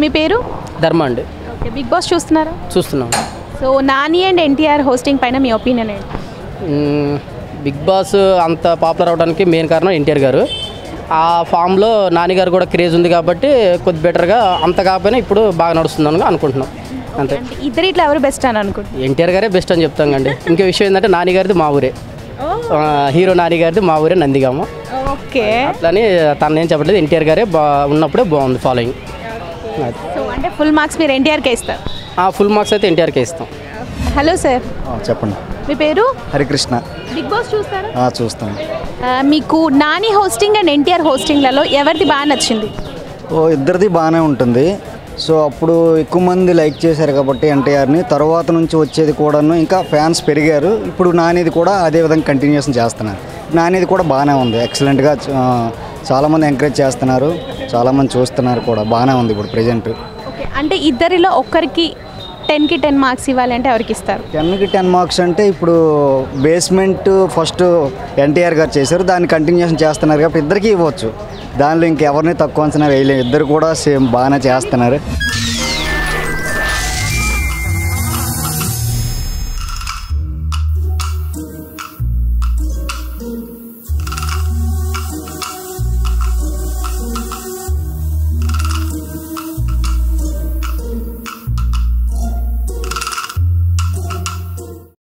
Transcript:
మీ పేరు ధర్మ అండి ఓకే బిగ్ బాస్ చూస్తున్నారా చూస్తున్నాం so Nani and NTR hosting పైన మీ ఒపీనియన్ ఏంటి మ్మ్, బిగ్ బాస్ అంత పాపులర్ అవడానికి మెయిన్ కారణం ఎన్టీఆర్ గారు ఆ ఫామ్లో నాన్నగారు కూడా క్రేజ్ ఉంది కాబట్టి కొద్ది బెటర్గా అంత కాకపోయినా ఇప్పుడు బాగా నడుస్తుందని అనుకుంటున్నాం అంతే అంటే ఇద్దరు ఇట్లా ఎవరు బెస్ట్ అని అనుకుంటున్నారు ఎన్టీఆర్ గారే బెస్ట్ అని చెప్తాం కండి ఇంకో విషయం ఏంటంటే నాన్నగారిది మా ఊరే ఆ, హీరో నాన్నగారిది మా ఊరే నందిగామ ఓకే అట్లని తను ఏం చెప్పట్లేదు ఎన్టీఆర్ గారే బా ఉన్నప్పుడే బాగుంది ఫాలోయింగ్ సో అంటే ఫుల్ మార్క్స్ మీరు ఎన్టీఆర్కే ఇస్తారు ఫుల్ మార్క్స్ అయితే ఎన్టీఆర్కే ఇస్తాం హలో సార్ ఆ, చెప్పండి మీ పేరు హరికృష్ణ బిగ్ బాస్ చూస్తారా ఆ, చూస్తాం ఆ, మీకు నాని హోస్టింగ్ అండ్ ఎన్టీఆర్ హోస్టింగ్లలో ఎవరిది బాగా నచ్చింది ఓ ఇద్దరిది బాగానే ఉంటుంది సో అప్పుడు ఎక్కువ మంది లైక్ చేశారు కాబట్టి ఎన్టీఆర్ని తర్వాత నుంచి వచ్చేది కూడాను ఇంకా ఫ్యాన్స్ పెరిగారు ఇప్పుడు నానిది కూడా అదే విధంగా కంటిన్యూషన్ చేస్తున్నారు నానిది కూడా బాగానే ఉంది ఎక్సలెంట్గా ఆ, చాలామంది ఎంకరేజ్ చేస్తున్నారు చాలామంది చూస్తున్నారు కూడా బాగానే ఉంది ఇప్పుడు ప్రజెంట్ ఓకే అంటే ఇద్దరిలో ఒక్కరికి టెన్కి టెన్ మార్క్స్ ఇవ్వాలంటే ఎవరికి ఇస్తారు టెన్కి టెన్ మార్క్స్ అంటే ఇప్పుడు బేస్మెంట్ ఫస్ట్ ఎన్టీఆర్ గారు చేశారు దాన్ని కంటిన్యూషన్ చేస్తున్నారు కాబట్టి ఇద్దరికి ఇవ్వచ్చు దానిలో ఇంకెవరిని తక్కువ అంచనా వేయలేము ఇద్దరు కూడా సేమ్ బాగానే చేస్తున్నారు